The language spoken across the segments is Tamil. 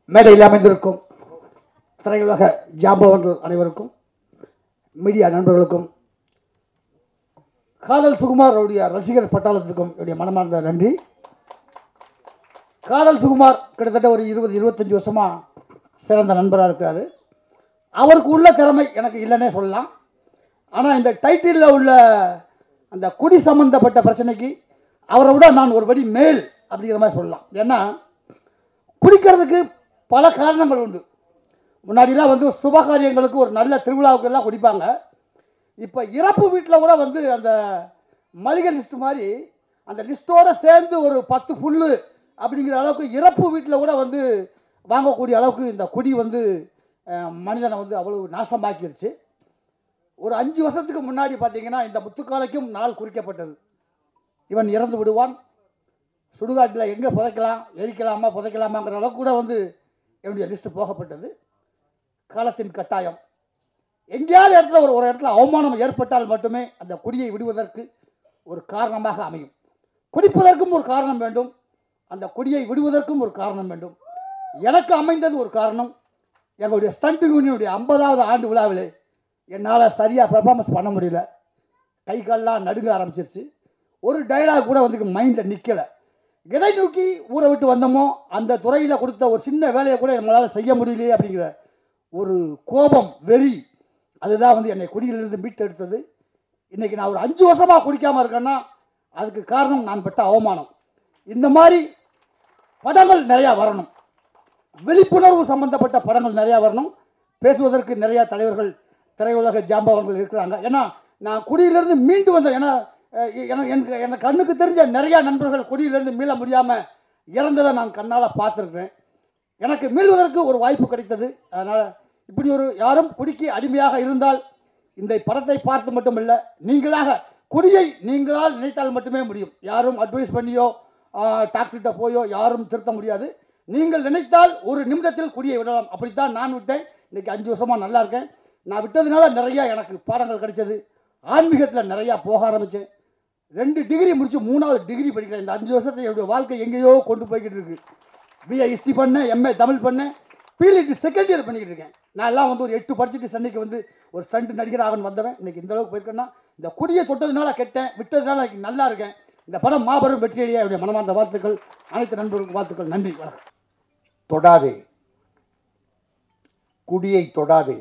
மேடையில் அமைந்திருக்கும் திரையுலக ஜாம்பவர்கள் அனைவருக்கும் மீடியா நண்பர்களுக்கும் காதல் சுகுமார் அவருடைய ரசிகர் பட்டாளத்துக்கும் என்னுடைய மனமார்ந்த நன்றி காதல் சுகுமார் கிட்டத்தட்ட ஒரு இருபது இருபத்தஞ்சி வருஷமா சிறந்த நண்பராக இருக்காரு அவருக்கு உள்ள திறமை எனக்கு இல்லைன்னே சொல்லலாம் ஆனால் இந்த டைட்டிலில் உள்ள அந்த குடி சம்பந்தப்பட்ட பிரச்சனைக்கு அவரை விட நான் ஒரு படி மேல் அப்படிங்கிற மாதிரி சொல்லலாம் ஏன்னா குடிக்கிறதுக்கு பல காரணங்கள் உண்டு முன்னாடிலாம் வந்து சுபகாரியங்களுக்கு ஒரு நல்ல திருவிழாவுக்கு எல்லாம் குடிப்பாங்க இப்போ இறப்பு வீட்டில் கூட வந்து அந்த மளிகை லிஸ்ட் மாதிரி அந்த லிஸ்ட்டோட சேர்ந்து ஒரு பத்து புல்லு அப்படிங்கிற அளவுக்கு இறப்பு வீட்டில் கூட வந்து வாங்கக்கூடிய அளவுக்கு இந்த குடி வந்து அஹ், மனிதனை வந்து அவ்வளவு நாசமாக்கிருச்சு ஒரு அஞ்சு வருஷத்துக்கு முன்னாடி பார்த்தீங்கன்னா இந்த முத்துக்காலைக்கும் நாள் குறிக்கப்பட்டது இவன் இறந்து விடுவான் சுடுகாட்டில் எங்கே புதைக்கலாம் எரிக்கலாமா புதைக்கலாமாங்கிற அளவுக்கு கூட வந்து என்னுடைய லிஸ்ட் போகப்பட்டது காலத்தின் கட்டாயம் எங்கேயாவது இடத்துல ஒரு ஒரு இடத்துல அவமானம் ஏற்பட்டால் மட்டுமே அந்த குடியை விடுவதற்கு ஒரு காரணமாக அமையும் குடிப்பதற்கும் ஒரு காரணம் வேண்டும் அந்த குடியை விடுவதற்கும் ஒரு காரணம் வேண்டும் எனக்கு அமைந்தது ஒரு காரணம் எங்களுடைய ஸ்டண்ட் யூனியனுடைய ஐம்பதாவது ஆண்டு விழாவிலே என்னால் சரியாக பெர்ஃபார்மன்ஸ் பண்ண முடியல கை கால்லாம் நடுங்க ஆரம்பிச்சிருச்சு ஒரு டைலாக் கூட வந்து மைண்டில் நிற்கலை எதை நோக்கி ஊரை விட்டு வந்தோமோ அந்த துறையில் கொடுத்த ஒரு சின்ன வேலையை கூட நம்மளால் செய்ய முடியலையே அப்படிங்கிற ஒரு கோபம் வெறி அதுதான் வந்து என்னை குடியிலிருந்து மீட்டெடுத்தது இன்னைக்கு நான் ஒரு அஞ்சு வருஷமாக குடிக்காமல் இருக்கேன்னா அதுக்கு காரணம் நான் பட்ட அவமானம் இந்த மாதிரி படங்கள் நிறையா வரணும் விழிப்புணர்வு சம்பந்தப்பட்ட படங்கள் நிறையா வரணும் பேசுவதற்கு நிறையா தலைவர்கள் திரையுலக ஜாம்பவர்கள் இருக்கிறாங்க ஏன்னா நான் குடியிலிருந்து மீண்டு வந்தேன் ஏன்னா அஹ், எனக்கு எனக்கு எனக்கு கண்ணுக்கு தெரிஞ்ச நிறையா நண்பர்கள் குடியிலிருந்து மீள முடியாமல் இறந்ததை நான் கண்ணால் பார்த்துருக்கேன் எனக்கு மீள்வதற்கு ஒரு வாய்ப்பு கிடைத்தது அதனால் இப்படி ஒரு யாரும் குடிக்கு அடிமையாக இருந்தால் இந்த படத்தை பார்த்து மட்டுமல்ல நீங்களாக குடியை நீங்களால் நினைத்தால் மட்டுமே முடியும் யாரும் அட்வைஸ் பண்ணியோ டாக்டர்கிட்ட போயோ யாரும் திருத்த முடியாது நீங்கள் நினைத்தால் ஒரு நிமிடத்தில் குடியை விடலாம் அப்படித்தான் நான் விட்டேன் இன்னைக்கு அஞ்சு வருஷமாக நல்லா இருக்கேன் நான் விட்டதுனால நிறையா எனக்கு பாடங்கள் கிடைச்சது ஆன்மீகத்தில் நிறையா போக ஆரம்பித்தேன் ரெண்டு டிகிரி முடிச்சு மூணாவது டிகிரி படிக்கிறேன் இந்த அஞ்சு வருஷத்தை என்னுடைய வாழ்க்கை எங்கேயோ கொண்டு போய்கிட்டு இருக்கு பிஏ ஹிஸ்ட்ரி பண்ணேன் எம்ஏ தமிழ் பண்ணேன் பிஎல்இடி செகண்ட் இயர் பண்ணிக்கிட்டு இருக்கேன் நான் எல்லாம் வந்து ஒரு எட்டு படிச்சுட்டு சென்னைக்கு வந்து ஒரு ஸ்டண்ட் நடிகராகன் வந்தவன் இன்னைக்கு இந்த அளவுக்கு போயிருக்கேன்னா இந்த கொடியை தொட்டதுனால கெட்டேன் விட்டதுனால இன்னைக்கு நல்லா இருக்கேன் இந்த படம் மாபெரும் வெற்றியடைய என்னுடைய மனமார்ந்த வாழ்த்துக்கள் அனைத்து நண்பர்களுக்கு வாழ்த்துக்கள் நன்றி வணக்கம் தொடாதே குடியை தொடாதே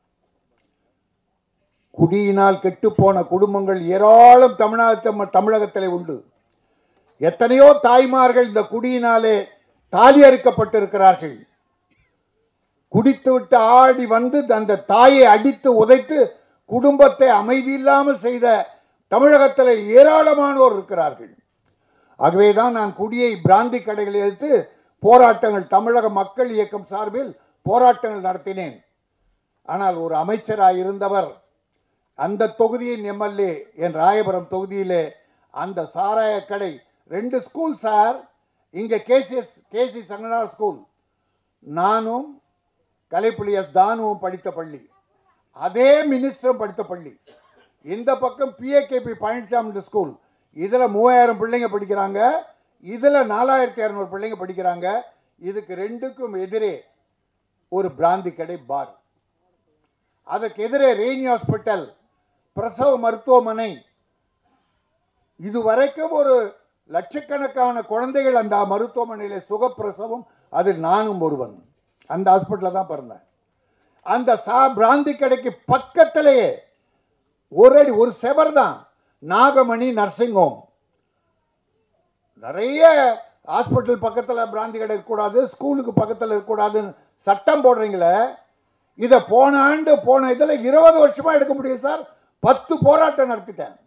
குடியினால் கெட்டுப்போன குடும்பங்கள் ஏராளம் தமிழகத்த தமிழகத்திலே உண்டு எத்தனையோ தாய்மார்கள் இந்த குடியினாலே தாலி அறுக்கப்பட்டிருக்கிறார்கள் குடித்துவிட்டு ஆடி வந்து அந்த தாயை அடித்து உதைத்து குடும்பத்தை அமைதி இல்லாமல் செய்த தமிழகத்தில் ஏராளமானோர் இருக்கிறார்கள் ஆகவேதான் நான் குடியை பிராந்தி கடைகளில் எடுத்து போராட்டங்கள் தமிழக மக்கள் இயக்கம் சார்பில் போராட்டங்கள் நடத்தினேன் ஆனால் ஒரு அமைச்சராக இருந்தவர் அந்த தொகுதியின் எம்எல்ஏ என் ராயபுரம் தொகுதியிலே அந்த சாராய கடை ரெண்டு ஸ்கூல் சார் இங்கே கேசிஎஸ் கேசி சங்கனார் ஸ்கூல் நானும் கலைப்புலி எஸ் தானுவும் படித்த பள்ளி அதே மினிஸ்டரும் படித்த பள்ளி இந்த பக்கம் பிஏகேபி பழனிசாமி ஸ்கூல் இதில் மூவாயிரம் பிள்ளைங்க படிக்கிறாங்க இதில் நாலாயிரத்தி இரநூறு பிள்ளைங்க படிக்கிறாங்க இதுக்கு ரெண்டுக்கும் எதிரே ஒரு பிராந்தி கடை பார் அதற்கு எதிரே ரெய்னி ஹாஸ்பிட்டல் பிரசவ மருத்துவமனை இதுவரைக்கும் ஒரு லட்சக்கணக்கான குழந்தைகள் அந்த மருத்துவமனையில சுகப்பிரசவம் அதில் நானும் ஒருவன் அந்த ஹாஸ்பிட்டலில் தான் பிறந்தேன் அந்த சா பிராந்தி கடைக்கு பக்கத்திலேயே ஒரு அடி ஒரு செவர் தான் நாகமணி நர்சிங் ஹோம் நிறைய ஹாஸ்பிட்டல் பக்கத்தில் பிராந்தி கடை இருக்கக்கூடாது ஸ்கூலுக்கு பக்கத்தில் இருக்கக்கூடாதுன்னு சட்டம் போடுறீங்களே இதை போன ஆண்டு போன இதில் இருபது வருஷமா எடுக்க முடியும் சார் பத்து போராட்டம் நடத்திட்டேன்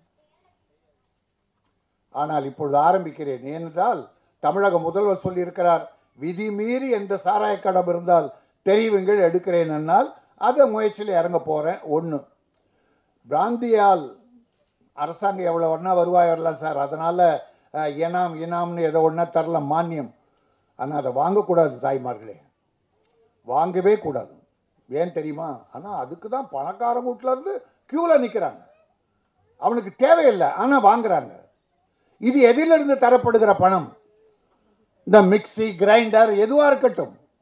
ஆனால் இப்பொழுது ஆரம்பிக்கிறேன் ஏனென்றால் தமிழக முதல்வர் சொல்லியிருக்கிறார் விதி மீறி எந்த சாராயக்கடம் இருந்தால் தெரிவிங்கள் எடுக்கிறேன் என்னால் அதை முயற்சியில் இறங்க போகிறேன் ஒன்று பிராந்தியால் அரசாங்கம் எவ்வளோ ஒன்றா வருவாய் வரலாம் சார் அதனால் இனாம் இனாம்னு ஏதோ ஒன்றா தரலாம் மானியம் ஆனால் அதை வாங்கக்கூடாது தாய்மார்களே வாங்கவே கூடாது ஏன் தெரியுமா ஆனால் அதுக்கு தான் பணக்காரன் வீட்டில் இருந்து க்யூவில் நிற்கிறாங்க அவனுக்கு தேவையில்லை ஆனால் வாங்குறாங்க இது எதிலிருந்து தரப்படுகிற பணம் இந்த மிக்ஸி கிரைண்டர் எதுவாக இருக்கட்டும்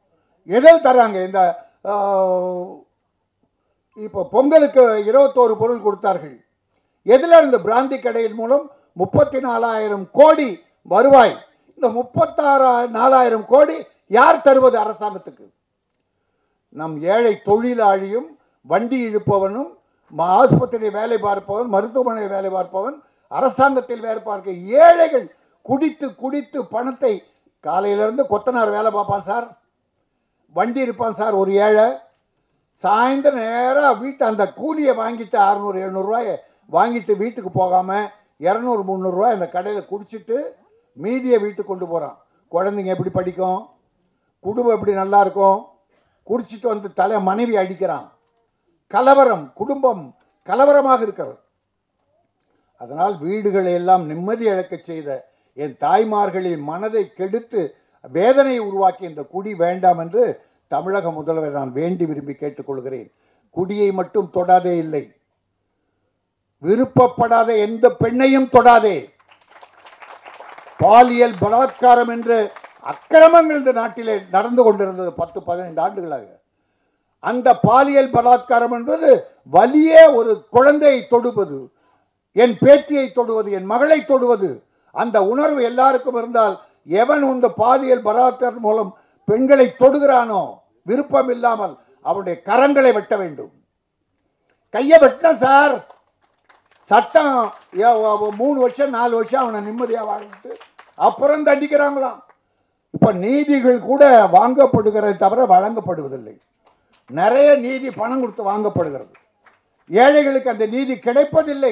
எதில் தராங்க இந்த ஆஹ், இப்போ பொங்கலுக்கு இருபத்தோரு பொருள் கொடுத்தார்கள் எதில் இந்த பிராந்தி கடையின் மூலம் முப்பத்தி நாலாயிரம் கோடி வருவாய் இந்த முப்பத்தாறு நாலாயிரம் கோடி யார் தருவது அரசாங்கத்துக்கு நம் ஏழை தொழிலாளியும் வண்டி இழுப்பவனும் ம- ஆஸ்பத்திரி வேலை பார்ப்பவன் மருத்துவமனையில் வேலை பார்ப்பவன் அரசாங்கத்தில் வேலை பார்க்க ஏழைகள் குடித்து குடித்து பணத்தை காலையிலேருந்து கொத்தனார் வேலை பார்ப்பான் சார் வண்டி இருப்பான் சார் ஒரு ஏழை சாயந்தரம் நேராக வீட்டு அந்த கூலியை வாங்கிட்டு அறநூறு எழுநூறுவாயை வாங்கிட்டு வீட்டுக்கு போகாமல் இரநூறு முந்நூறுரூவா இந்த கடையில் குடிச்சிட்டு மீதியை வீட்டுக்கு கொண்டு போகிறான் குழந்தைங்க எப்படி படிக்கும் குடும்பம் எப்படி நல்லா இருக்கும் குடிச்சிட்டு வந்து தலை மனைவி அடிக்கிறான் கலவரம் குடும்பம் கலவரமாக இருக்கிறது அதனால் வீடுகளை எல்லாம் நிம்மதி இழக்கச் செய்த என் தாய்மார்களின் மனதை கெடுத்து வேதனை உருவாக்கி இந்த குடி வேண்டாம் என்று தமிழக முதல்வர் நான் வேண்டி விரும்பி கேட்டுக்கொள்கிறேன் குடியை மட்டும் தொடாதே இல்லை விருப்பப்படாத எந்த பெண்ணையும் தொடாதே பாலியல் பலாத்காரம் என்று அக்கிரமங்கள் இந்த நாட்டிலே நடந்து கொண்டிருந்தது பத்து பதினைந்து ஆண்டுகளாக அந்த பாலியல் பலாத்காரம் என்பது வலியே ஒரு குழந்தையை தொடுவது என் பேத்தியை தொடுவது என் மகளை தொடுவது அந்த உணர்வு எல்லாருக்கும் இருந்தால் எவன் இந்த பாலியல் பலாத்காரம் மூலம் பெண்களை தொடுகிறானோ விருப்பம் இல்லாமல் அவனுடைய கரங்களை வெட்ட வேண்டும் கையை வெட்டினா சார் சட்டம் ஏ- ஒ- மூணு வருஷம் நாலு வருஷம் அவனை நிம்மதியாக வாழ்ந்துட்டு அப்புறம் தண்டிக்கிறாங்களாம் இப்போ நீதிகள் கூட வாங்கப்படுகிறதை தவிர வழங்கப்படுவதில்லை நிறைய நீதி பணம் கொடுத்து வாங்கப்படுகிறது ஏழைகளுக்கு அந்த நீதி கிடைப்பதில்லை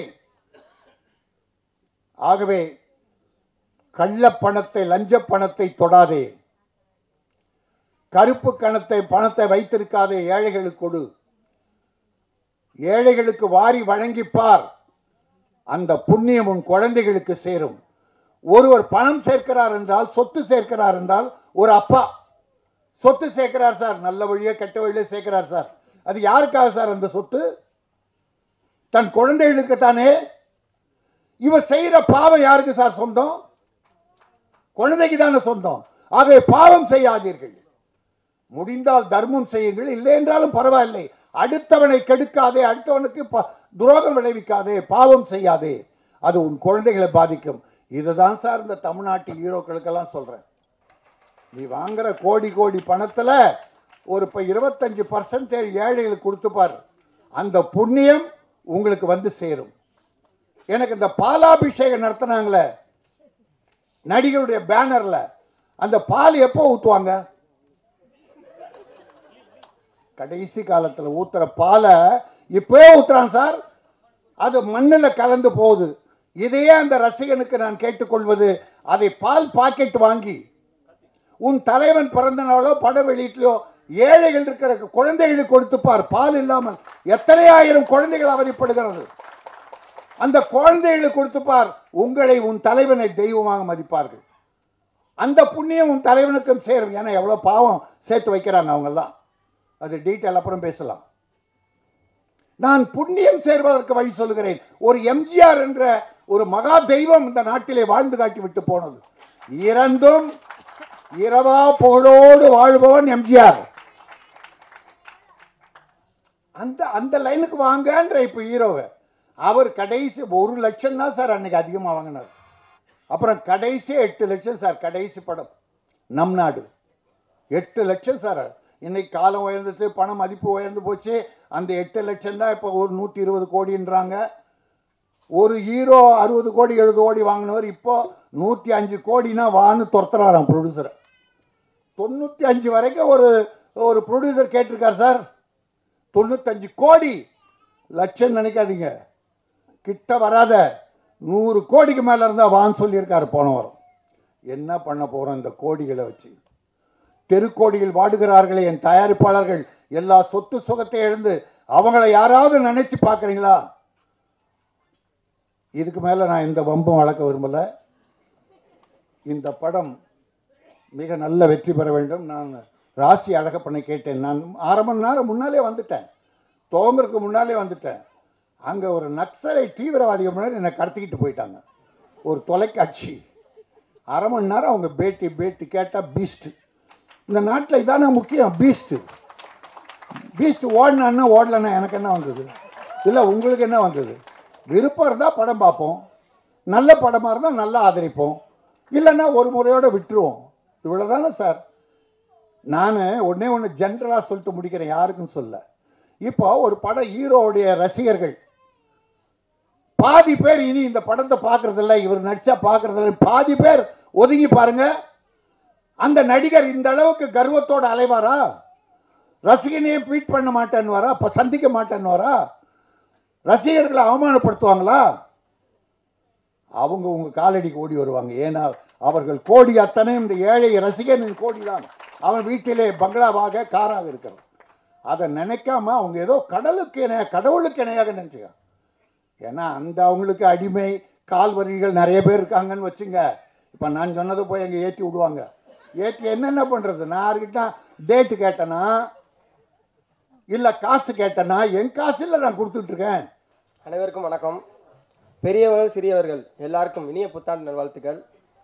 ஆகவே கள்ள பணத்தை லஞ்ச பணத்தை தொடாதே கருப்பு கணத்தை பணத்தை வைத்திருக்காதே ஏழைகளுக்கு கொடு ஏழைகளுக்கு வாரி வழங்கிப்பார் அந்த புண்ணியம் உன் குழந்தைகளுக்கு சேரும் ஒருவர் பணம் சேர்க்கிறார் என்றால் சொத்து சேர்க்கிறார் என்றால் ஒரு அப்பா சொத்து சேர்க்கிறார் சார் நல்ல வழியா கெட்ட வழியில சேர்க்கிறார் சார் அது யாருக்காக சார் அந்த சொத்து தன் குழந்தைகளுக்கு தானே இவர் செய்யற பாவம் யாருக்கு சார் சொந்தம் குழந்தைக்கு தானே சொந்தம் ஆகவே பாவம் செய்யாதீர்கள் முடிந்தால் தர்மம் செய்யுங்கள் இல்லை என்றாலும் பரவாயில்லை அடுத்தவனை கெடுக்காதே அடுத்தவனுக்கு ப- துரோகம் விளைவிக்காதே பாவம் செய்யாதே அது உன் குழந்தைகளை பாதிக்கும் இதுதான் சார் இந்த தமிழ்நாட்டு ஹீரோக்களுக்கெல்லாம் சொல்றேன் நீ வாங்குற கோடி கோடி பணத்துல ஒரு இப்போ இருபத்தஞ்சு பர்சன்டேஜ் ஏழைகளுக்கு கொடுத்துப்பார் அந்த புண்ணியம் உங்களுக்கு வந்து சேரும் எனக்கு இந்த பாலாபிஷேகம் நடத்துனாங்களே நடிகருடைய பேனர்ல அந்த பால் எப்போ ஊத்துவாங்க கடைசி காலத்துல ஊத்துற பாலை இப்பவே ஊத்துறான் சார் அது மண்ணில் கலந்து போகுது இதையே அந்த ரசிகனுக்கு நான் கேட்டுக்கொள்வது அதை பால் பாக்கெட் வாங்கி உன் தலைவன் பிறந்த நாளோ பட வெளியீட்டிலோ ஏழைகள் இருக்கிற குழந்தைகளுக்கு கொடுத்துப்பார் பால் இல்லாமல் எத்தனை ஆயிரம் குழந்தைகள் அவதிப்படுகிறது அந்த குழந்தைகளுக்கு கொடுத்துப்பார் உங்களை உன் தலைவனை தெய்வமாக மதிப்பார்கள் அந்த புண்ணியம் உன் தலைவனுக்கும் சேரும் ஏன்னா எவ்வளோ பாவம் சேர்த்து வைக்கிறாங்க அவங்கெல்லாம் அது டீட்டெயில் அப்புறம் பேசலாம் நான் புண்ணியம் சேர்வதற்கு வழி சொல்கிறேன் ஒரு எம்ஜிஆர் என்ற ஒரு மகா தெய்வம் இந்த நாட்டிலே வாழ்ந்து காட்டி விட்டு போனது இறந்தும் இரவா புகழோடு வாழ்பவன் எம்ஜிஆர் அந்த அந்த லைனுக்கு வாங்கன்ற இப்போ ஹீரோவை அவர் கடைசி ஒரு லட்சம் தான் சார் அன்னைக்கு அதிகமாக வாங்கினார் அப்புறம் கடைசி எட்டு லட்சம் சார் கடைசி படம் நம் நாடு எட்டு லட்சம் சார் இன்னைக்கு காலம் உயர்ந்துச்சு பணம் மதிப்பு உயர்ந்து போச்சு அந்த எட்டு லட்சம் தான் இப்போ ஒரு நூற்றி இருபது கோடின்றாங்க ஒரு ஹீரோ அறுபது கோடி எழுபது கோடி வாங்கினவர் இப்போ நூற்றி அஞ்சு கோடினா வான்னு துரத்துறாராம் ப்ரொடியூசரை தொண்ணூற்றி அஞ்சு வரைக்கும் ஒரு ஒரு ப்ரொடியூசர் கேட்டிருக்கார் சார் தொண்ணூத்தஞ்சு கோடி லட்சம் நினைக்காதீங்க கிட்ட வராத நூறு கோடிக்கு மேலே இருந்தால் வான்னு சொல்லியிருக்காரு போன வாரம் என்ன பண்ண போகிறோம் இந்த கோடிகளை வச்சு தெருக்கோடியில் வாடுகிறார்களே என் தயாரிப்பாளர்கள் எல்லா சொத்து சுகத்தை எழுந்து அவங்கள யாராவது நினைச்சு பார்க்குறீங்களா இதுக்கு மேலே நான் இந்த வம்பும் வளர்க்க விரும்பல இந்த படம் மிக நல்ல வெற்றி பெற வேண்டும் நான் ராசி அழகப்பனை கேட்டேன் நான் அரை மணி நேரம் முன்னாலே வந்துட்டேன் துவங்குறதுக்கு முன்னாலே வந்துட்டேன் அங்கே ஒரு நக்சலை தீவிரவாதிகள் முன்னாடி என்னை கடத்திக்கிட்டு போயிட்டாங்க ஒரு தொலைக்காட்சி அரை மணி நேரம் அவங்க பேட்டி பேட்டி கேட்டால் பீஸ்ட் இந்த நாட்டில் இதானே முக்கியம் பீஸ்ட்டு பீஸ்ட் ஓடினான்னா ஓடலன்னா எனக்கு என்ன வந்தது இல்லை உங்களுக்கு என்ன வந்தது விருப்பம் இருந்தால் படம் பார்ப்போம் நல்ல படமாக இருந்தால் நல்லா ஆதரிப்போம் இல்லைன்னா ஒரு முறையோட விட்டுருவோம் இவ்வளோ தானே சார் நான் ஒன்றே ஒன்று ஜென்ரலாக சொல்லிட்டு முடிக்கிறேன் யாருக்கும் சொல்ல இப்போ ஒரு படம் ஹீரோவுடைய ரசிகர்கள் பாதி பேர் இனி இந்த படத்தை பார்க்கறதில்ல இவர் நடிச்சா பார்க்கறதில்ல பாதி பேர் ஒதுங்கி பாருங்க அந்த நடிகர் இந்த அளவுக்கு கர்வத்தோட அலைவாரா ரசிகனையே ட்வீட் பண்ண மாட்டேன்னு வரா அப்ப சந்திக்க மாட்டேன்னு வரா ரசிகர்களை அவமானப்படுத்துவாங்களா அவங்க உங்க காலடிக்கு ஓடி வருவாங்க ஏன்னா அவர்கள் கோடி அத்தனையும் இந்த ஏழை ரசிகனின் கோடி தான் அவன் வீட்டிலே பங்களாவாக காராக இருக்கிறான் அதை நினைக்காம அவங்க ஏதோ கடலுக்கு இணைய கடவுளுக்கு இணையாக நினைச்சுக்காங்க ஏன்னா அந்த அவங்களுக்கு அடிமை கால்வரிகள் நிறைய பேர் இருக்காங்கன்னு வச்சுங்க இப்போ நான் சொன்னதை போய் அங்கே ஏற்றி விடுவாங்க ஏற்றி என்னென்ன பண்ணுறது நான் யாருக்கிட்ட டேட்டு கேட்டேனா இல்லை காசு கேட்டேனா என் காசு இல்லை நான் கொடுத்துட்ருக்கேன் அனைவருக்கும் வணக்கம் பெரியவர்கள் சிறியவர்கள் எல்லாருக்கும் இனிய புத்தாண்டு நல்வாழ்த்துக்கள்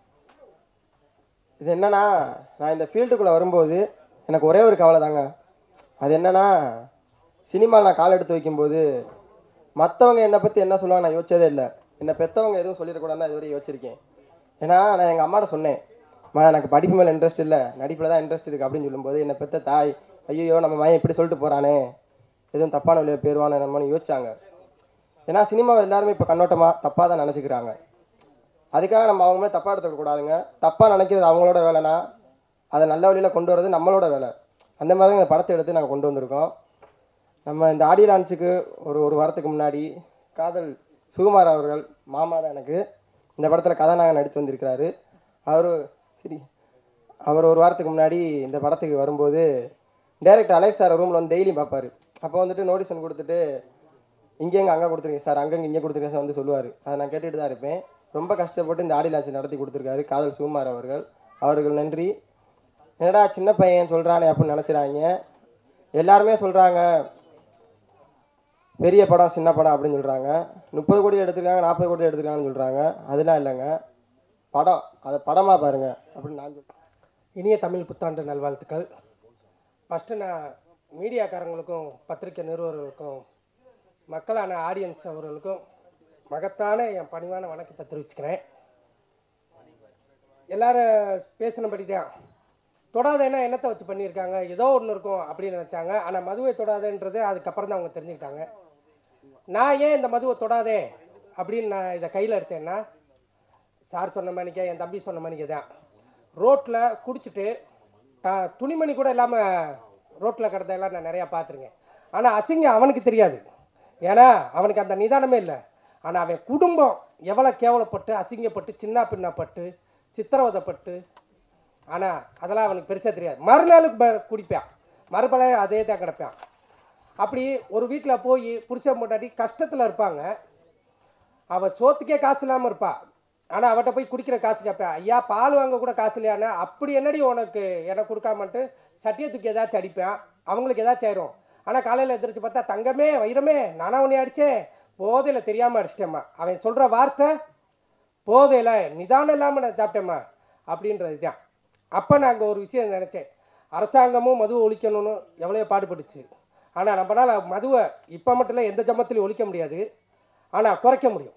இது என்னன்னா நான் இந்த ஃபீல்டுக்குள்ளே வரும்போது எனக்கு ஒரே ஒரு கவலை தாங்க அது என்னன்னா சினிமாவில் நான் கால் எடுத்து வைக்கும்போது மற்றவங்க என்னை பற்றி என்ன சொல்லுவாங்க நான் யோசிச்சதே இல்லை என்னை பெற்றவங்க எதுவும் சொல்லிடக்கூடாதுன்னு இது வரையும் யோசிச்சிருக்கேன் ஏன்னா நான் எங்கள் அம்மாட்ட சொன்னேன் மா எனக்கு படிப்பு மேலே இன்ட்ரெஸ்ட் இல்லை நடிப்பில் தான் இன்ட்ரெஸ்ட் இருக்குது அப்படின்னு சொல்லும்போது என்னை பெற்ற தாய் ஐயோ நம்ம மகன் இப்படி சொல்லிட்டு போகிறானே எதுவும் தப்பான வழியை போயிடுவானே நம்மன்னு யோசிச்சாங்க ஏன்னா சினிமாவை எல்லாருமே இப்போ கண்ணோட்டமாக தப்பாக தான் நினச்சிக்கிறாங்க அதுக்காக நம்ம அவங்க மேலே தப்பாக எடுத்துக்கக்கூடாதுங்க தப்பாக நினைக்கிறது அவங்களோட வேலைனா அதை நல்ல வழியில் கொண்டு வரது நம்மளோட வேலை அந்த மாதிரி தான் இந்த படத்தை எடுத்து நாங்கள் கொண்டு வந்திருக்கோம் நம்ம இந்த ஆடியோ லான்ச்சுக்கு ஒரு ஒரு வாரத்துக்கு முன்னாடி காதல் சுகுமார் அவர்கள் மாமா தான் எனக்கு இந்த படத்தில் கதாநாயகன் நடித்து வந்திருக்கிறாரு அவர் சரி அவர் ஒரு வாரத்துக்கு முன்னாடி இந்த படத்துக்கு வரும்போது டேரக்டர் அலெக்ஸ் சார் ரூமில் வந்து டெய்லியும் பார்ப்பாரு அப்போ வந்துட்டு நோட்டீஸ் கொடுத்துட்டு இங்கே எங்கே அங்கே கொடுத்துருங்க சார் அங்கங்க இங்கே கொடுத்துருங்க சார் வந்து சொல்லுவார் அதை நான் கேட்டுட்டு தான் இருப்பேன் ரொம்ப கஷ்டப்பட்டு இந்த ஆடி லான்ச் நடத்தி கொடுத்துருக்காரு காதல் சுகுமார் அவர்கள் அவர்கள் நன்றி என்னடா சின்ன பையன் சொல்கிறானே அப்படின்னு நினச்சிடாங்க எல்லாருமே சொல்கிறாங்க பெரிய படம் சின்ன படம் அப்படின்னு சொல்கிறாங்க முப்பது கோடி எடுத்துருக்காங்க நாற்பது கோடி எடுத்துருக்காங்கன்னு சொல்கிறாங்க அதெல்லாம் இல்லைங்க படம் அதை படமாக பாருங்க அப்படின்னு நான் சொல்றேன் இனிய தமிழ் புத்தாண்டு நல்வாழ்த்துக்கள் ஃபஸ்ட்டு நான் மீடியாக்காரங்களுக்கும் பத்திரிக்கை நிறுவனர்களுக்கும் மக்களான ஆடியன்ஸ் அவர்களுக்கும் மகத்தான என் பணிவான வணக்கத்தை தெரிவிச்சுக்கிறேன் எல்லாரும் பேசினபடி தான் தொடாதேன்னா என்னத்தை வச்சு பண்ணியிருக்காங்க ஏதோ ஒன்று இருக்கும் அப்படின்னு நினச்சாங்க ஆனால் மதுவை தொடாதேன்றது அதுக்கப்புறம் தான் அவங்க தெரிஞ்சுக்கிட்டாங்க நான் ஏன் இந்த மதுவை தொடாதே அப்படின்னு நான் இதை கையில் எடுத்தேன்னா சார் சொன்ன மணிக்கே என் தம்பி சொன்ன மணிக்கே தான் ரோட்டில் குடிச்சிட்டு த- துணிமணி கூட இல்லாமல் ரோட்டில் கிடந்தெல்லாம் நான் நிறையா பார்த்துருக்கேன் ஆனால் அசிங்கம் அவனுக்கு தெரியாது ஏன்னா அவனுக்கு அந்த நிதானமே இல்லை ஆனால் அவன் குடும்பம் எவ்வளோ கேவலப்பட்டு அசிங்கப்பட்டு சின்ன பின்னப்பட்டு சித்திரவதைப்பட்டு ஆனால் அதெல்லாம் அவனுக்கு பெருசாக தெரியாது மறுநாளுக்கு ப- குடிப்பான் மறுபல அதே தான் கிடப்பான் அப்படி ஒரு வீட்டில் போய் புருஷன் முன்னாடி கஷ்டத்தில் இருப்பாங்க அவள் சோத்துக்கே காசு இல்லாமல் இருப்பா ஆனால் அவட்ட போய் குடிக்கிற காசு கேட்பேன் ஐயா பால் வாங்க கூட காசு இல்லையானே அப்படி என்னடி உனக்கு எனக்கு கொடுக்காமன்ட்டு சட்டியை தூக்கி ஏதாச்சும் அடிப்பேன் அவங்களுக்கு ஏதாச்சும் ஆயிரும் ஆனால் காலையில் எந்திரிச்சு பார்த்தா தங்கமே வைரமே நானா உன்னை அடித்தேன் போதையில் தெரியாமல் அடிச்சிட்டேம்மா அவன் சொல்கிற வார்த்தை போதையில் நிதானம் இல்லாமல் நான் சாப்பிட்டேம்மா அப்படின்றது தான் அப்போ நான் அங்கே ஒரு விஷயம் நினச்சேன் அரசாங்கமும் மதுவை ஒழிக்கணும்னு எவ்வளோ பாடுபட்டுச்சு ஆனால் நம்மளால் மதுவை இப்போ மட்டும் இல்லை எந்த ஜமத்திலையும் ஒழிக்க முடியாது ஆனால் குறைக்க முடியும்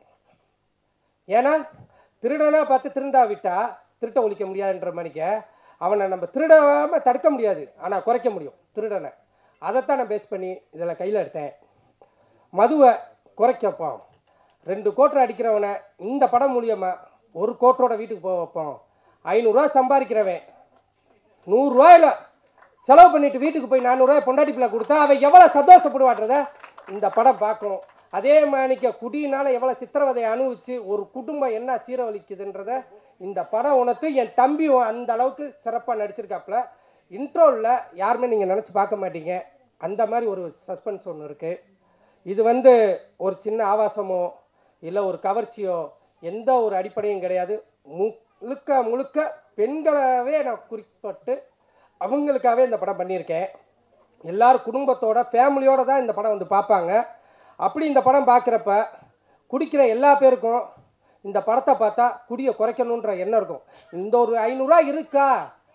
ஏன்னா திருடனா பார்த்து திருந்தா விட்டா திருட்ட ஒழிக்க முடியாதுன்ற மணிக்க அவனை நம்ம திருடாம தடுக்க முடியாது ஆனால் குறைக்க முடியும் திருடனை அதைத்தான் நான் பேஸ் பண்ணி இதில் கையில் எடுத்தேன் மதுவை குறைக்கப்போம் ரெண்டு கோட்டர் அடிக்கிறவனை இந்த படம் மூலியமா ஒரு கோட்டரோட வீட்டுக்கு போக வைப்போம் ஐநூறுரூவா சம்பாதிக்கிறவன் நூறுரூவாயில் செலவு பண்ணிட்டு வீட்டுக்கு போய் நானூறுரூவா பொண்டாட்டி பிள்ளை கொடுத்தா அவன் எவ்வளோ சந்தோஷப்படுவான்றத இந்த படம் பார்க்கணும் அதே மாணிக்க குடியினால எவ்வளோ சித்திரவதையை அனுபவிச்சு ஒரு குடும்பம் என்ன சீரழிக்குதுன்றத இந்த படம் உணர்த்து என் தம்பியும் அந்த அளவுக்கு சிறப்பாக நடிச்சிருக்காப்புல இன்ட்ரோவில் யாருமே நீங்கள் நினச்சி பார்க்க மாட்டீங்க அந்த மாதிரி ஒரு சஸ்பென்ஸ் ஒன்று இருக்குது இது வந்து ஒரு சின்ன ஆபாசமோ இல்லை ஒரு கவர்ச்சியோ எந்த ஒரு அடிப்படையும் கிடையாது முழுக்க முழுக்க பெண்களாகவே நான் குறிப்பிட்டு அவங்களுக்காகவே இந்த படம் பண்ணியிருக்கேன் எல்லாரும் குடும்பத்தோட ஃபேமிலியோட தான் இந்த படம் வந்து பார்ப்பாங்க அப்படி இந்த படம் பார்க்குறப்ப குடிக்கிற எல்லா பேருக்கும் இந்த படத்தை பார்த்தா குடியை குறைக்கணுன்ற எண்ணம் இருக்கும் இந்த ஒரு ஐநூறுரூவா இருக்கா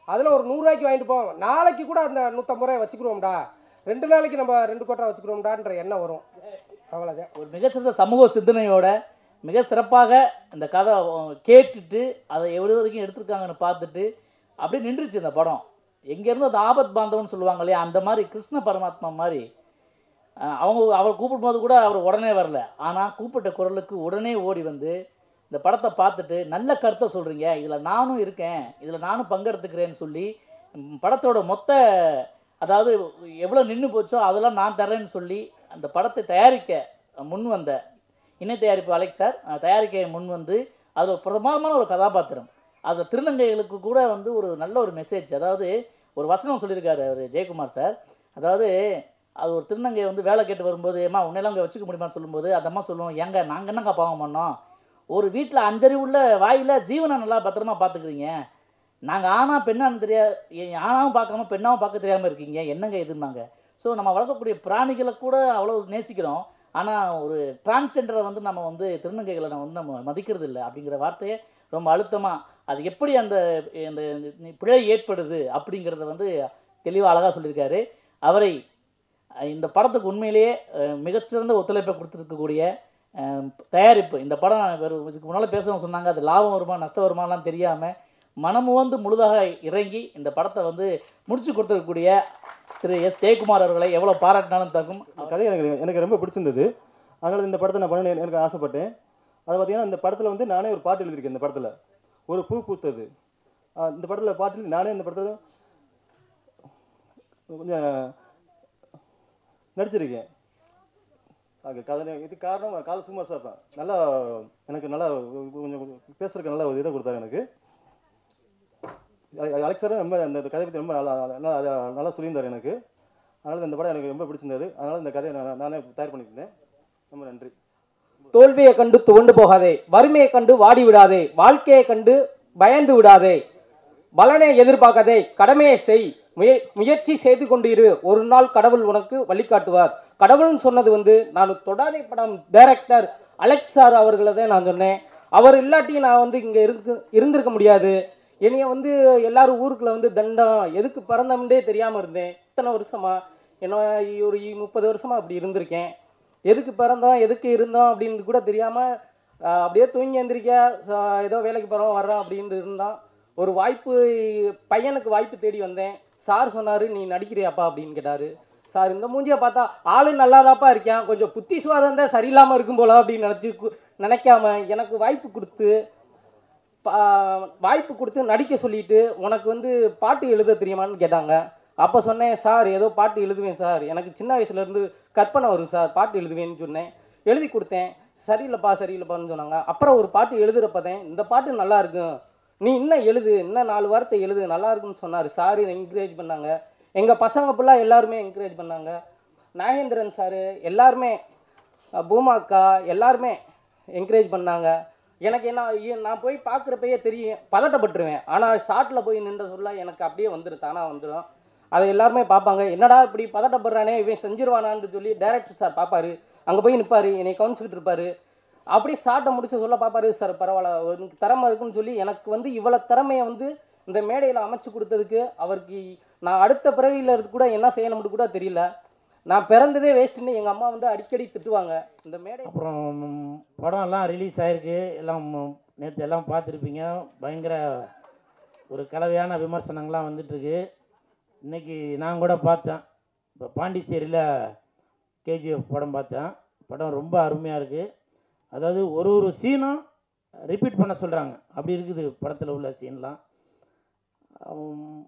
அதில் ஒரு நூறுரூவாய்க்கு வாங்கிட்டு போவோம் நாளைக்கு கூட அந்த நூற்றம்பது ரூபாய் வச்சுக்கிறோம்டா ரெண்டு நாளைக்கு நம்ம ரெண்டு கோட்டை வச்சுக்கிறோம்டான்ற எண்ணம் வரும் அவ்வளோதான் ஒரு மிகச்சிறந்த சமூக சிந்தனையோட மிக சிறப்பாக இந்த கதை அஹ், கேட்டுட்டு அதை எவ்வளோ வரைக்கும் எடுத்திருக்காங்கன்னு பார்த்துட்டு அப்படியே நின்றுச்சு இந்த படம் எங்கேருந்து அந்த ஆபத் பாந்தவம்னு சொல்லுவாங்க இல்லையா அந்த மாதிரி கிருஷ்ண பரமாத்மா மாதிரி அஹ், அவங்க அவர் கூப்பிடும்போது கூட அவர் உடனே வரல ஆனால் கூப்பிட்ட குரலுக்கு உடனே ஓடி வந்து இந்த படத்தை பார்த்துட்டு நல்ல கருத்தை சொல்கிறீங்க இதில் நானும் இருக்கேன் இதில் நானும் பங்கெடுத்துக்கிறேன்னு சொல்லி ம், படத்தோட மொத்த அதாவது எவ்வளோ நின்று போச்சோ அதெல்லாம் நான் தரேன்னு சொல்லி அந்த படத்தை தயாரிக்க முன் வந்த இணை தயாரிப்பு அலெக்ஸ் சார் அஹ், தயாரிக்க முன் வந்து அது ஒரு பிரமாதமான ஒரு கதாபாத்திரம் அது திருநங்கைகளுக்கு கூட வந்து ஒரு நல்ல ஒரு மெசேஜ் அதாவது ஒரு வசனம் சொல்லியிருக்காரு அவர் ஜெயக்குமார் சார் அதாவது அது ஒரு திருநங்கை வந்து வேலை கேட்டு வரும்போது ஏமா உன்னெல்லாம் அங்கே வச்சுக்க முடியுமான்னு சொல்லும்போது அந்த அம்மா சொல்லுவோம் ஏங்க நாங்கள் என்னங்க பாவம் பண்ணோம் ஒரு வீட்டில் அஞ்சறிவுள்ள வாயில ஜீவனை நல்லா பத்திரமா பார்த்துக்கிறீங்க நாங்கள் ஆனா பெண்ணான்னு தெரியாது ஆனாவும் பார்க்காம பெண்ணாவும் பார்க்க தெரியாமல் இருக்கீங்க என்னங்க இதுன்னாங்க ஸோ நம்ம வளர்க்கக்கூடிய பிராணிகளை கூட அவ்வளோ நேசிக்கிறோம் ஆனால் ஒரு டிரான்ஸ்ஜெண்டரை வந்து நம்ம வந்து திருநங்கைகளை நம்ம வந்து நம்ம மதிக்கிறது இல்லை அப்படிங்கிற வார்த்தையை ரொம்ப அழுத்தமாக அது எப்படி அந்த இந்த இந்த பிழை ஏற்படுது அப்படிங்கிறத வந்து தெளிவாக அழகாக சொல்லியிருக்காரு அவரை அஹ், இந்த படத்துக்கு உண்மையிலேயே அஹ், மிகச்சிறந்த ஒத்துழைப்பை கொடுத்துருக்கக்கூடிய அஹ், தயாரிப்பு இந்த படம் வெறும் இதுக்கு முன்னால் பேசவும் சொன்னாங்க அது லாபம் வருமா நஷ்டம் வருமாலாம் தெரியாமல் மனமுவந்து முழுதாக இறங்கி இந்த படத்தை வந்து முடிச்சு கொடுத்துருக்கக்கூடிய திரு எஸ் ஜெயக்குமார் அவர்களை எவ்வளோ பாராட்டினாலும் தகும் இந்த கதை எனக்கு எனக்கு ரொம்ப பிடிச்சிருந்தது அதனால் இந்த படத்தை நான் பண்ண எனக்கு ஆசைப்பட்டேன் அது பார்த்தீங்கன்னா இந்த படத்தில் வந்து நானே ஒரு பாட்டு எழுதியிருக்கேன் இந்த படத்தில் ஒரு பூ பூத்தது ஆஹ் இந்த படத்தில் பாட்டு நானே இந்த படத்தில் கொஞ்சம் நடிச்சிருக்கேன் அது கதை இது காரணம் கால சுமார் சார் தான் நல்லா எனக்கு நல்லா கொஞ்சம் பேசுறதுக்கு நல்ல ஒரு இதை கொடுத்தாரு எனக்கு அ- அலெக்ஸ் சார் ரொம்ப அந்த கதை பற்றி ரொம்ப நல்லா நல்லா நல்லா- நல்லா சொல்லியிருந்தார் எனக்கு அதனால் இந்த படம் எனக்கு ரொம்ப பிடிச்சிருந்தது அதனால் இந்த கதையை நான் நானே தயார் பண்ணியிருந்தேன் ரொம்ப நன்றி தோல்வியை கண்டு துவண்டு போகாதே வறுமையை கண்டு வாடி விடாதே வாழ்க்கையை கண்டு பயந்து விடாதே பலனை எதிர்பார்க்காதே கடமையை செய் முய முயற்சி செய்து கொண்டு இரு ஒரு நாள் கடவுள் உனக்கு வழிகாட்டுவார் கடவுள்னு சொன்னது வந்து நான் தொடாதே படம் டைரக்டர் அலெக்ஸ் சார் அவர்களை தான் நான் சொன்னேன் அவர் இல்லாட்டி நான் வந்து இங்கே இருக்கு இருந்திருக்க முடியாது என்னைய வந்து எல்லாரும் ஊருக்குள்ள வந்து தண்டம் எதுக்கு பிறந்தோம்னே தெரியாமல் இருந்தேன் இத்தனை வருஷமா என்ன ஒரு முப்பது வருஷமா அப்படி இருந்திருக்கேன் எதுக்கு பிறந்தோம் எதுக்கு இருந்தோம் அப்படின்னு கூட தெரியாமல் அப்படியே தூங்கி எந்திரிக்க ஆஹ் ஏதோ வேலைக்கு போகிறோம் வர்றோம் அப்படின்னு இருந்தான் ஒரு வாய்ப்பு பையனுக்கு வாய்ப்பு தேடி வந்தேன் சார் சொன்னார் நீ நடிக்கிறியாப்பா அப்படின்னு கேட்டார் சார் இந்த மூஞ்சியை பார்த்தா ஆளு நல்லாதாப்பா இருக்கான் கொஞ்சம் புத்தி சுவாதம் தான் சரியில்லாமல் இருக்கும் போல அப்படின்னு நினச்சி நினைக்காம எனக்கு வாய்ப்பு கொடுத்து பா- வாய்ப்பு கொடுத்து நடிக்க சொல்லிட்டு உனக்கு வந்து பாட்டு எழுத தெரியுமான்னு கேட்டாங்க அப்போ சொன்னேன் சார் ஏதோ பாட்டு எழுதுவேன் சார் எனக்கு சின்ன வயசுல இருந்து கற்பனை வரும் சார் பாட்டு எழுதுவேன்னு சொன்னேன் எழுதி கொடுத்தேன் சரியில்லைப்பா சரியில்லைப்பான்னு சொன்னாங்க அப்புறம் ஒரு பாட்டு எழுதுறப்பதேன் இந்த பாட்டு நல்லா இருக்கும் நீ இன்னும் எழுது இன்னும் நாலு வார்த்தை எழுது நல்லா இருக்குன்னு சொன்னார் சார் என்கரேஜ் பண்ணாங்க எங்கள் பசங்க ஃபுல்லாக எல்லாருமே என்கரேஜ் பண்ணாங்க நாகேந்திரன் சார் எல்லாருமே அஹ் பூமா அக்கா எல்லாருமே என்கரேஜ் பண்ணாங்க எனக்கு என்ன ஐயோ, நான் போய் பார்க்குறப்பயே தெரியும் பதட்டப்பட்டுருவேன் ஆனால் ஷார்ட்டில் போய் நின்ற சொல்ல எனக்கு அப்படியே வந்துடும் தானாக வந்துடும் அதை எல்லாருமே பார்ப்பாங்க என்னடா இப்படி பதட்டப்படுறானே இவன் செஞ்சிருவானான்னு சொல்லி டைரக்டர் சார் பார்ப்பாரு அங்கே போய் நிற்பாரு என்னை கவனிச்சுக்கிட்டு இருப்பாரு அப்படியே ஷார்ட்டை முடிச்சு சொல்ல பார்ப்பாரு சார் பரவாயில்ல உனக்கு திறமை இருக்குன்னு சொல்லி எனக்கு வந்து இவ்வளோ திறமையை வந்து இந்த மேடையில் அமைச்சு கொடுத்ததுக்கு அவருக்கு நான் அடுத்த பிறவியில் இருந்து கூட என்ன செய்யணும்னு கூட தெரியல நான் பிறந்ததே வேஸ்ட்டுன்னு எங்கள் அம்மா வந்து அடிக்கடி திட்டுவாங்க இந்த மேடை அப்புறம் படம் எல்லாம் ரிலீஸ் ஆயிருக்கு எல்லாம் நேற்று எல்லாம் பார்த்துருப்பீங்க பயங்கர ஒரு கலவையான விமர்சனங்கள்லாம் வந்துட்டுருக்கு இன்னைக்கு நான் கூட பார்த்தேன் இப்போ பாண்டிச்சேரியில் கேஜிஎஃப் படம் பார்த்தேன் படம் ரொம்ப அருமையாக இருக்குது அதாவது ஒரு ஒரு சீனும் ரிப்பீட் பண்ண சொல்கிறாங்க அப்படி இருக்குது படத்தில் உள்ள சீன்லாம் உம்,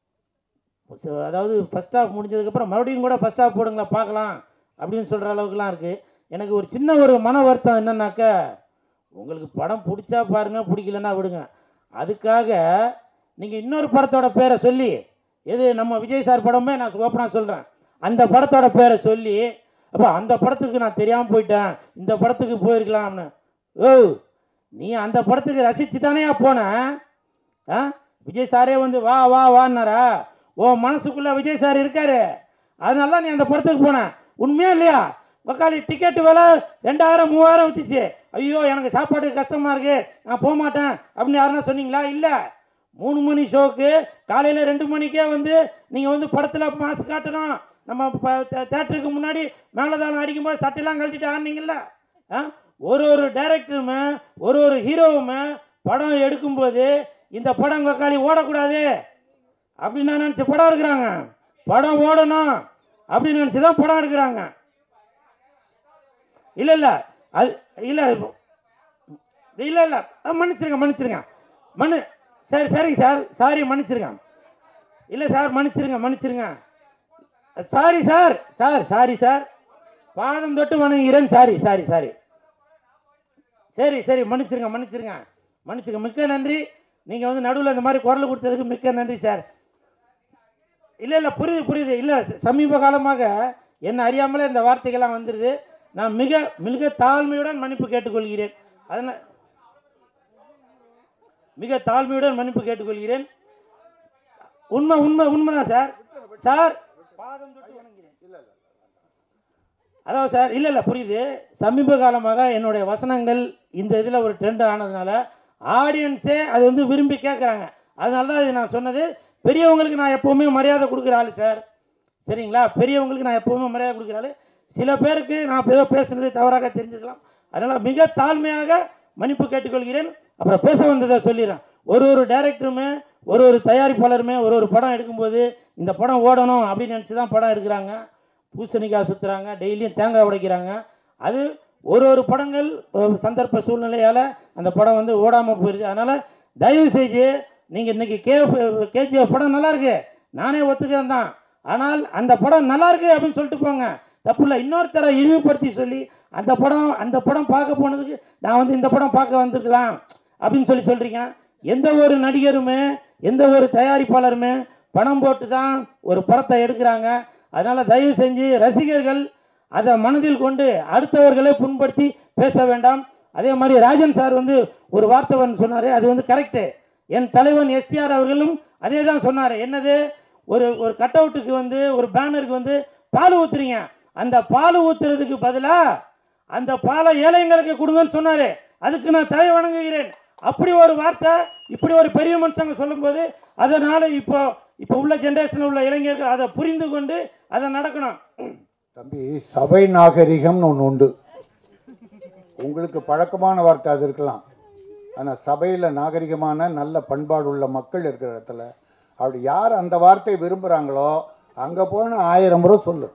so அதாவது ஃபஸ்ட் ஹாஃப் முடிஞ்சதுக்கப்புறம் மறுபடியும் கூட ஃபஸ்ட் ஹாஃப் போடுங்களா பார்க்கலாம் அப்படின்னு சொல்கிற அளவுக்குலாம் இருக்குது எனக்கு ஒரு சின்ன ஒரு மன வருத்தம் என்னன்னாக்கா உங்களுக்கு படம் பிடிச்சா பாருங்க பிடிக்கலன்னா விடுங்க அதுக்காக நீங்கள் இன்னொரு படத்தோட பேரை சொல்லி எது நம்ம விஜய் சார் படமே நான் ஓப்பனாக சொல்கிறேன் அந்த படத்தோட பேரை சொல்லி அப்போ அந்த படத்துக்கு நான் தெரியாமல் போயிட்டேன் இந்த படத்துக்கு போயிருக்கலாம்னு ஓ நீ அந்த படத்துக்கு ரசித்து தானேயா போன ஆ விஜய் சாரே வந்து வா வா வான்னாரா ஓ மனசுக்குள்ளே விஜய் சார் இருக்காரு அதனால தான் நீ அந்த படத்துக்கு போன உண்மையா இல்லையா உக்காளி டிக்கெட் விலை ரெண்டாயிரம் மூவாயிரம் வித்துச்சு ஐயோ எனக்கு சாப்பாட்டுக்கு கஷ்டமா இருக்கு நான் போக மாட்டேன் அப்படின்னு யாருன்னா சொன்னீங்களா இல்லை மூணு மணி ஷோக்கு காலையில் ரெண்டு மணிக்கே வந்து நீங்கள் வந்து படத்தில் மாசு காட்டணும் நம்ம தேட்டருக்கு முன்னாடி மேலதாளம் அடிக்கும்போது சட்டையெல்லாம் கழட்டிட்டு ஆடினீங்கல்ல ஆ ஒரு ஒரு டைரக்டருமே ஒரு ஒரு ஹீரோவுமே படம் எடுக்கும்போது இந்த படம் கக்காளி ஓடக்கூடாது அப்படின்னு நான் நினச்சி படம் எடுக்கிறாங்க படம் ஓடணும் அப்படின்னு நினச்சி தான் படம் எடுக்கிறாங்க இல்லை இல்லை அது இல்லை இல்லை இல்லை மன்னிச்சிருங்க மன்னிச்சிருங்க மன்னு சரி சரிங்க சார் சாரி மன்னிச்சிருங்க இல்லை சார் மன்னிச்சிருங்க மன்னிச்சிருங்க sorry sir sir sorry sir பாதம் தொட்டு வணங்குகிறேன் சாரி சாரி சாரி சரி சரி மன்னிச்சிருங்க மன்னிச்சிருங்க மன்னிச்சிருங்க மிக்க நன்றி நீங்கள் வந்து நடுவில் இந்த மாதிரி குரல் கொடுத்ததுக்கு மிக்க நன்றி சார் இல்லை இல்லை புரியுது புரியுது இல்லை சமீப காலமாக என்னை அறியாமலே இந்த வார்த்தைகள்லாம் வந்துடுது நான் மிக மிக தாழ்மையுடன் மன்னிப்பு கேட்டுக்கொள்கிறேன் அதனால் மிக தாழ்மையுடன் மன்னிப்பு கேட்டுக்கொள்கிறேன் உண்மை உண்மை உண்மைதான் சார் சார் பாதம் தொட்டு வணங்குகிறேன் அதாவது சார் இல்லை இல்லை புரியுது சமீப காலமாக என்னுடைய வசனங்கள் இந்த இதில் ஒரு ட்ரெண்ட் ஆனதுனால ஆடியன்ஸே அது வந்து விரும்பி கேட்குறாங்க அதனால தான் இது நான் சொன்னது பெரியவங்களுக்கு நான் எப்போவுமே மரியாதை கொடுக்குற ஆள் சார் சரிங்களா பெரியவங்களுக்கு நான் எப்போவுமே மரியாதை கொடுக்குற ஆள் சில பேருக்கு நான் ஏதோ பேசுனது தவறாக தெரிஞ்சிருக்கலாம் அதனால் மிக தாழ்மையாக மன்னிப்பு கேட்டுக்கொள்கிறேன் அப்புறம் பேச வந்ததை சொல்லிடுறேன் ஒரு ஒரு டைரக்டருமே ஒரு ஒரு தயாரிப்பாளருமே ஒரு ஒரு படம் எடுக்கும்போது இந்த படம் ஓடணும் அப்படின்னு நினச்சி தான் படம் எடுக்கிறாங்க பூசணிக்காய் சுற்றுறாங்க டெய்லியும் தேங்காய் உடைக்கிறாங்க அது ஒரு ஒரு படங்கள் ஒரு சந்தர்ப்ப சூழ்நிலையால் அந்த படம் வந்து ஓடாமல் போயிடுது அதனால் தயவு செஞ்சு நீங்கள் இன்னைக்கு கே கேஜிஎஃப் படம் நல்லா இருக்கு நானே ஒத்துக்கிறேன் தான் ஆனால் அந்த படம் நல்லா இருக்கு அப்படின்னு சொல்லிட்டு போங்க தப்பு இல்லை இன்னொருத்தரை இழிவுபடுத்தி சொல்லி அந்த படம் அந்த படம் பார்க்க போனதுக்கு நான் வந்து இந்த படம் பார்க்க வந்திருக்கலாம் அப்படின்னு சொல்லி சொல்கிறீங்க எந்த ஒரு நடிகருமே எந்த ஒரு தயாரிப்பாளருமே பணம் போட்டு தான் ஒரு படத்தை எடுக்கிறாங்க அதனால் தயவு செஞ்சு ரசிகர்கள் அதை மனதில் கொண்டு அடுத்தவர்களை புண்படுத்தி பேச வேண்டாம் அதே மாதிரி ராஜன் சார் வந்து ஒரு வார்த்தை வந்து சொன்னார் அது வந்து கரெக்டு என் தலைவன் எஸ்டிஆர் அவர்களும் அதே தான் சொன்னார் என்னது ஒரு ஒரு கட் அவுட்டுக்கு வந்து ஒரு பேனருக்கு வந்து பால் ஊத்துறீங்க அந்த பால் ஊத்துறதுக்கு பதிலாக அந்த பாலை ஏழைங்களுக்கு கொடுங்கன்னு சொன்னாரு அதுக்கு நான் தலை வணங்குகிறேன் அப்படி ஒரு வார்த்தை இப்படி ஒரு பெரிய மனுஷங்க சொல்லும்போது அதனால இப்போ இப்போ உள்ள ஜென்ரேஷனில் உள்ள இளைஞர்கள் அதை புரிந்து கொண்டு அதை நடக்கணும் தம்பி சபை நாகரிகம்னு ஒன்று உண்டு உங்களுக்கு பழக்கமான வார்த்தை அது இருக்கலாம் ஆனால் சபையில் நாகரிகமான நல்ல பண்பாடு உள்ள மக்கள் இருக்கிற இடத்துல அப்படி யார் அந்த வார்த்தையை விரும்புகிறாங்களோ அங்கே போன ஆயிரம் முறை சொல்லு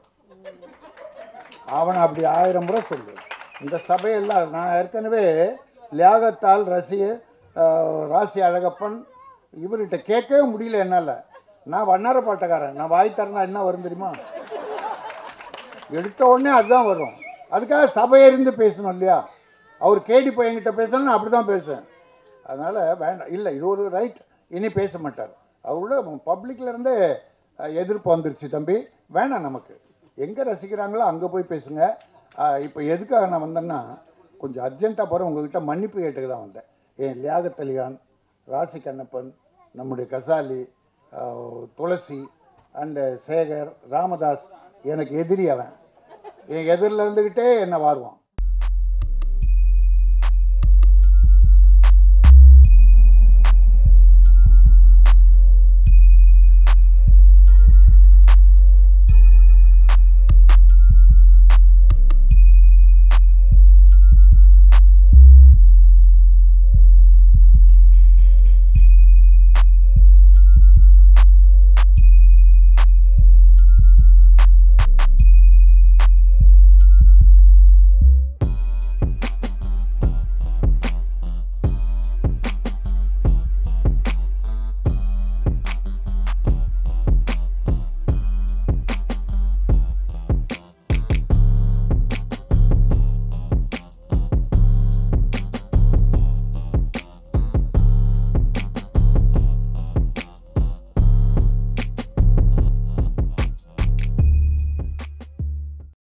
அவனை அப்படி ஆயிரம் முறை சொல்லு இந்த சபையெல்லாம் நான் ஏற்கனவே லியாகத்தால் ரசி அஹ், ராசி அழகப்பன் இவர்கிட்ட கேட்கவே முடியல என்னால் நான் வண்ணார பாட்டக்காரன் நான் வாய் தரனா என்ன வரும் தெரியுமா எடுத்த உடனே அதுதான் வரும் அதுக்காக சபையிருந்து பேசணும் இல்லையா அவர் கேடி பையன்கிட்ட பேசணும் நான் அப்படி தான் பேசுவேன் அதனால் வேண்டாம் இல்லை இது ஒரு ரைட் இனி பேச மாட்டார் அவரோட பப்ளிக்ல இருந்தே அஹ், எதிர்ப்பு வந்துருச்சு தம்பி வேணாம் நமக்கு எங்கே ரசிக்கிறாங்களோ அங்கே போய் பேசுங்க இப்போ எதுக்காக நான் வந்தேன்னா கொஞ்சம் அர்ஜென்ட்டாக போகிற உங்ககிட்ட மன்னிப்பு கேட்டுக்கு தான் வந்தேன் ஏன் லியாகத் அலிகான் ராசி கண்ணப்பன் நம்முடைய கசாலி அஹ், துளசி அண்டு சேகர் ராமதாஸ் எனக்கு எதிரி அவன் என் எதிரில் இருந்துக்கிட்டே என்னை வாருவான்